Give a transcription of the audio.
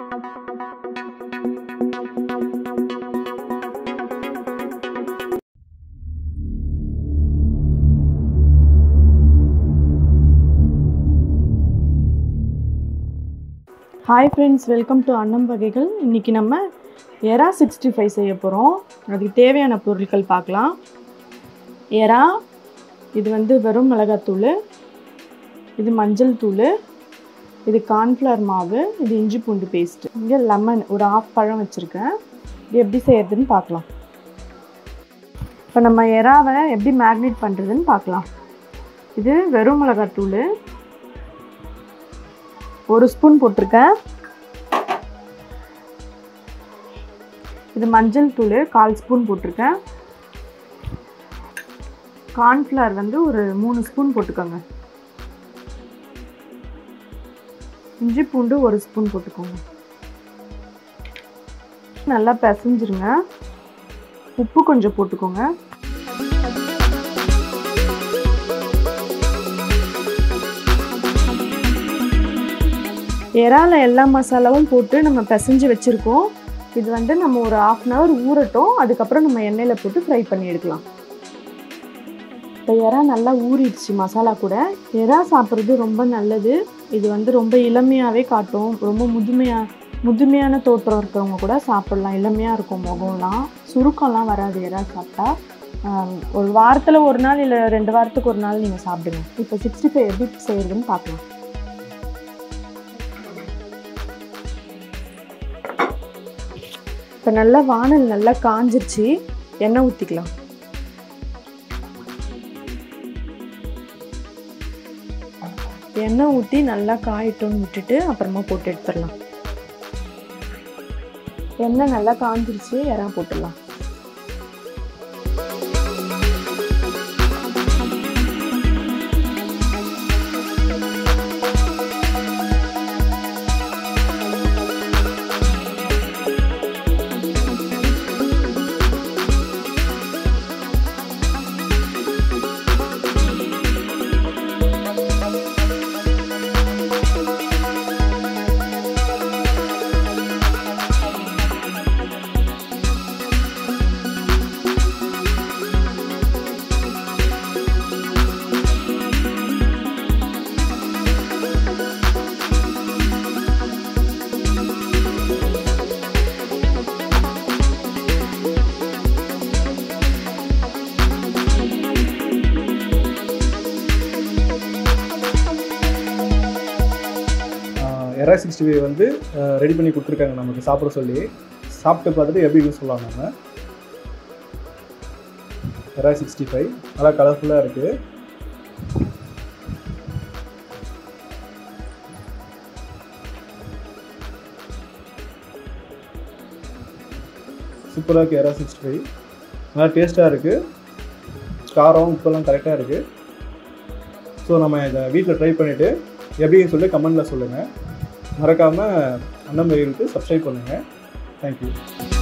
hi friends welcome to அன்னம் வகைகள் இன்றைக்கி நம்ம எறா சிக்ஸ்டி ஃபைவ் செய்ய போகிறோம் அதுக்கு தேவையான பொருட்கள் பார்க்கலாம் எறா இது வந்து வெறும் மிளகாத்தூள் இது மஞ்சள் தூள் இது கார்ன்ஃப்ளவர் மாவு இது இஞ்சி பூண்டு பேஸ்ட்டு இங்கே லெமன் ஒரு ஆஃப் பழம் வச்சுருக்கேன் இது எப்படி செய்யறதுன்னு பார்க்கலாம் இப்போ நம்ம எறாவை எப்படி மேக்னேட் பண்ணுறதுன்னு பார்க்கலாம் இது வெறும் மிளகாத்தூள் ஒரு ஸ்பூன் போட்டிருக்கேன் இது மஞ்சள் தூள் கால் ஸ்பூன் போட்டிருக்கேன் கார்ன்ஃப்ளவர் வந்து ஒரு மூணு ஸ்பூன் போட்டுக்கோங்க இஞ்சி பூண்டு ஒரு ஸ்பூன் போட்டுக்கோங்க நல்லா பிசைஞ்சிருங்க உப்பு கொஞ்சம் போட்டுக்கோங்க இறால எல்லா மசாலாவும் போட்டு நம்ம பிசைஞ்சு வச்சுருக்கோம் இது வந்து நம்ம ஒரு ஆஃப் அன் ஹவர் ஊறட்டும் அதுக்கப்புறம் நம்ம எண்ணெயில் போட்டு ஃப்ரை பண்ணி எடுக்கலாம் இப்போ இறா நல்லா ஊறிடுச்சு மசாலா கூட இறா சாப்பிட்றது ரொம்ப நல்லது இது வந்து ரொம்ப இளமையாகவே காட்டும் ரொம்ப முதுமையாக முதுமையான தோற்றம் இருக்கிறவங்க கூட சாப்பிட்லாம் இளமையாக இருக்கும் முகம்லாம் சுருக்கம்லாம் வராது இறா சாப்பிட்டா ஒரு வாரத்தில் ஒரு நாள் இல்லை ரெண்டு வாரத்துக்கு ஒரு நாள் நீங்கள் சாப்பிடுங்க இப்போ சிக்ஸ்டி ஃபைவ் எப்படி செய்கிறதுன்னு பார்க்கலாம் இப்போ நல்லா வானல் நல்லா காஞ்சிருச்சு எண்ணெய் ஊற்றிக்கலாம் எண்ணெய் ஊற்றி நல்லா காயட்டும்னு விட்டுட்டு அப்புறமா போட்டு எடுத்துடலாம் எண்ணெய் நல்லா காஞ்சிருச்சு இறா போட்டுடலாம் எரா சிக்ஸ்டி ஃபைவ் வந்து ரெடி பண்ணி கொடுத்துருக்காங்க நமக்கு சாப்பிட சொல்லி சாப்பிட்டு பார்த்துட்டு எப்படி இருக்குன்னு சொல்லலாம் நம்ம எரா சிக்ஸ்டி ஃபைவ் நல்லா கலர்ஃபுல்லாக இருக்குது சூப்பராக இருக்குது எரா சிக்ஸ்டி ஃபைவ் நல்லா டேஸ்ட்டாக இருக்குது காரம் உப்பெல்லாம் கரெக்டாக இருக்குது ஸோ நம்ம இதை வீட்டில் ட்ரை பண்ணிவிட்டு எப்படின்னு சொல்லி கமெண்டில் சொல்லுங்கள் மறக்காமல் அண்ணன் மயிலுக்கு சப்ஸ்கிரைப் பண்ணுங்கள் தேங்க்யூ